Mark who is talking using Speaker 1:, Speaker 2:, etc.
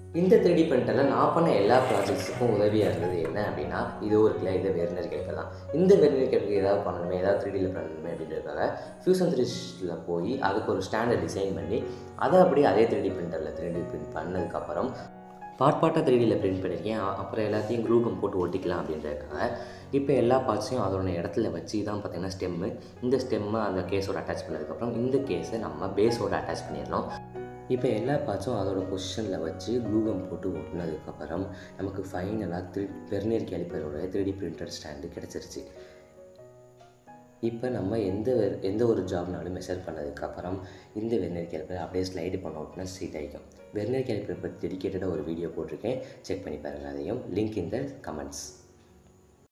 Speaker 1: இந்த த்ரீடி பிரிண்டரில் நான் பண்ண எல்லா ப்ராஜெக்ட்ஸுக்கும் உதவியாக இருந்தது என்ன அப்படின்னா இது ஒரு கிளை இது வெர்னர் கேட்க தான் இந்த வெர்னர் கேட்க ஏதாவது பண்ணணுமே ஏதாவது த்ரீடியில் பண்ணணுமே அப்படின்றதுக்காக ஃபியூசன் த்ரீஸ்டில் போய் அதுக்கு ஒரு ஸ்டாண்டர்ட் டிசைன் பண்ணி அதை அப்படியே அதே த்ரீடி பிரிண்டரில் த்ரீடி பிரிண்ட் பண்ணதுக்கப்புறம் பார்ட் பார்ட்டாக த்ரீடியில் பிரிண்ட் பண்ணியிருக்கேன் அ- அப்புறம் எல்லாத்தையும் குரூப்பம் போட்டு ஒட்டிக்கலாம் அப்படின்றதுக்காக இப்போ எல்லா பார்ட்ஸையும் அதோட இடத்துல வச்சு தான் பார்த்தீங்கன்னா ஸ்டெம்மு இந்த ஸ்டெம்மை அந்த கேஸோட அட்டாச் பண்ணதுக்கப்புறம் இந்த கேஸை நம்ம பேஸோட அட்டாச் பண்ணிடணும் இப்போ எல்லா பார்ட்ஸும் அதோட பொசிஷனில் வச்சு க்ளூகம் போட்டு ஒட்டினதுக்கப்புறம் நமக்கு ஃபைனலாக த்ரீ பெர்னியர் கேலிப்பரோட த்ரீடி பிரிண்டர் ஸ்டாண்டு கிடச்சிருச்சு இப்போ நம்ம எந்த ver- எந்த ஒரு ஜாப்னாலும் மெஷர் பண்ணதுக்கப்புறம் இந்த வெர்னியர் கேலிப்பர் அப்படியே ஸ்லைடு பண்ண ஓட்டினா சீட் ஆகிக்கும் வெர்னியர் கேலிப்பர் பற்றி டெடிக்கேட்டடாக ஒரு வீடியோ போட்டிருக்கேன் செக் பண்ணி பாருங்கள் அதையும் லிங்க் இந்த கமெண்ட்ஸ்